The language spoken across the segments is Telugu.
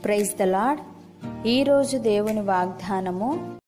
ప్రైజ్ ద లాడ్ ఈరోజు దేవుని వాగ్దానము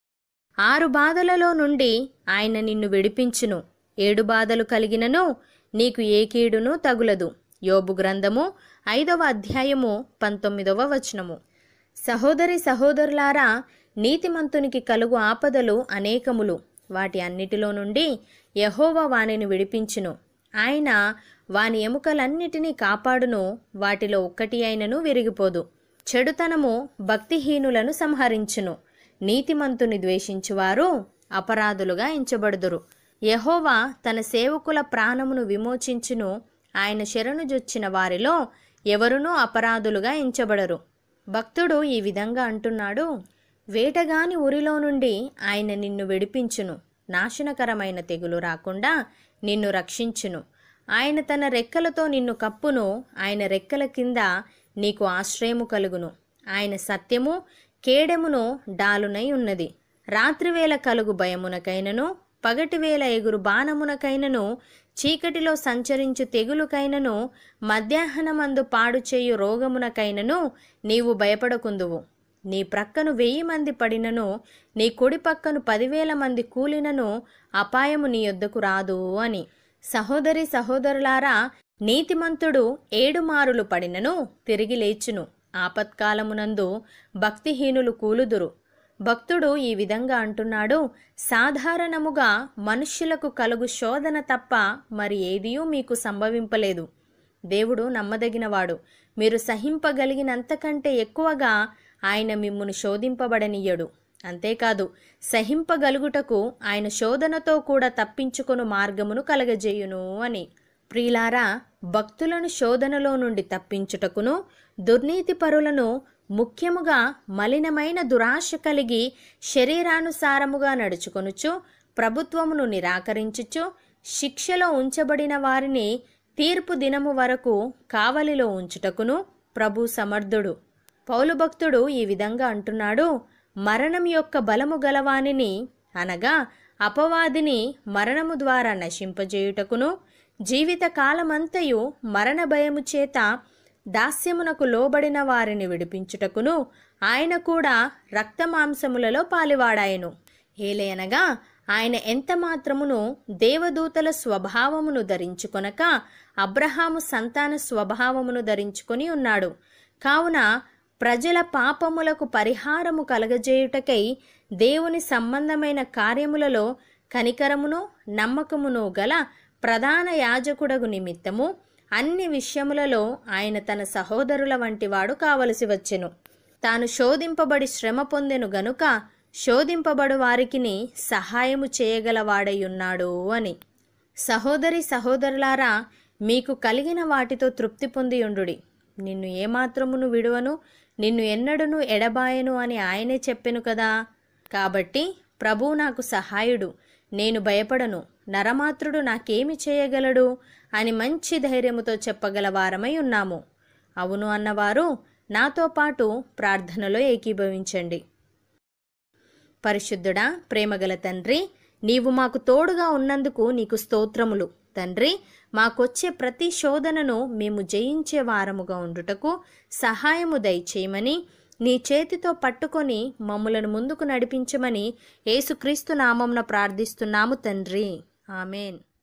ఆరు బాధలలో నుండి ఆయన నిన్ను విడిపించును ఏడు బాధలు కలిగినను నీకు ఏ కీడును తగులదు యోబు గ్రంథము ఐదవ అధ్యాయము పంతొమ్మిదవ వచనము సహోదరి సహోదరులారా నీతిమంతునికి కలుగు ఆపదలు అనేకములు వాటి అన్నిటిలో నుండి యహోవా వానిని విడిపించును ఆయన వాని ఎముకలన్నిటినీ కాపాడును వాటిలో ఒక్కటి అయినను విరిగిపోదు చెడుతనము భక్తిహీనులను సంహరించును నీతిమంతుని ద్వేషించువారు అపరాధులుగా ఎంచబడుదురు యహోవా తన సేవకుల ప్రాణమును విమోచించును ఆయన శరణుజొచ్చిన వారిలో ఎవరునూ అపరాధులుగా ఎంచబడరు భక్తుడు ఈ విధంగా అంటున్నాడు వేటగాని ఉరిలో నుండి ఆయన నిన్ను విడిపించును నాశనకరమైన తెగులు రాకుండా నిన్ను రక్షించును ఆయన తన రెక్కలతో నిన్ను కప్పును ఆయన రెక్కల కింద నీకు ఆశ్రయము కలుగును ఆయన సత్యము కేడెమును డాలునై ఉన్నది రాత్రివేళ కలుగు భయమునకైనను పగటివేళ ఎగురు బాణమునకైనను చీకటిలో సంచరించు తెగులుకైనను మధ్యాహ్నమందు పాడు చేయు రోగమునకైనను నీవు భయపడకుందువు నీ ప్రక్కను వెయ్యి మంది పడినను నీ కుడి పక్కను పదివేల మంది కూలినను అపాయము నీ యొద్దకు రాదు అని సహోదరి సహోదరులారా నీతిమంతుడు ఏడు మారులు పడినను తిరిగి లేచును ఆపత్కాలమునందు భక్తిహీనులు కూలుదురు భక్తుడు ఈ విధంగా అంటున్నాడు సాధారణముగా మనుష్యులకు కలుగు శోధన తప్ప మరి ఏదియూ మీకు సంభవింపలేదు దేవుడు నమ్మదగినవాడు మీరు సహింపగలిగినంతకంటే ఎక్కువగా ఆయన మిమ్మును శోధింపబడనీయడు అంతేకాదు సహింపగలుగుటకు ఆయన శోధనతో కూడా తప్పించుకొను మార్గమును కలగజేయును అని ప్రియులారా భక్తులను శోధనలో నుండి తప్పించుటకును దుర్నీతి పరులను ముఖ్యముగా మలినమైన దురాశ కలిగి శరీరానుసారముగా నడుచుకొనుచు ప్రభుత్వమును నిరాకరించుచు శిక్షలో ఉంచబడిన వారిని తీర్పు దినము వరకు కావలిలో ఉంచుటకును ప్రభు సమర్థుడు పౌలు భక్తుడు ఈ విధంగా అంటున్నాడు మరణం యొక్క బలము గలవానిని అనగా అపవాదిని మరణము ద్వారా నశింపజేయుటకును జీవిత కాలమంతయు మరణ భయము చేత దాస్యమునకు లోబడిన వారిని విడిపించుటకును ఆయన కూడా రక్తమాంసములలో పాలివాడాయను ఏలయనగా ఆయన ఎంత మాత్రమును దేవదూతల స్వభావమును ధరించుకొనక అబ్రహాము సంతాన స్వభావమును ధరించుకొని ఉన్నాడు కావున ప్రజల పాపములకు పరిహారము కలగజేయుటకై దేవుని సంబంధమైన కార్యములలో కనికరమును నమ్మకమును గల ప్రధాన యాజకుడగు నిమిత్తము అన్ని విషయములలో ఆయన తన సహోదరుల వంటివాడు కావలసి వచ్చెను తాను శోధింపబడి శ్రమ పొందెను గనుక శోధింపబడు వారికిని సహాయము చేయగలవాడయ్యున్నాడు అని సహోదరి సహోదరులారా మీకు కలిగిన వాటితో తృప్తి పొందియుండుడి నిన్ను ఏమాత్రమును విడువను నిన్ను ఎన్నడును ఎడబాయను అని ఆయనే చెప్పెను కదా కాబట్టి ప్రభు నాకు సహాయుడు నేను భయపడను నరమాత్రుడు నాకేమి చేయగలడు అని మంచి ధైర్యముతో చెప్పగల వారమై ఉన్నాము అవును అన్నవారు నాతో పాటు ప్రార్థనలో ఏకీభవించండి పరిశుద్ధుడా ప్రేమగల తండ్రి నీవు మాకు తోడుగా ఉన్నందుకు నీకు స్తోత్రములు తండ్రి మాకొచ్చే ప్రతి శోధనను మేము జయించే వారముగా ఉండుటకు సహాయము దయచేయమని నీ చేతితో పట్టుకొని మమ్ములను ముందుకు నడిపించమని యేసుక్రీస్తు నామంన ప్రార్థిస్తున్నాము తండ్రి ఆమెన్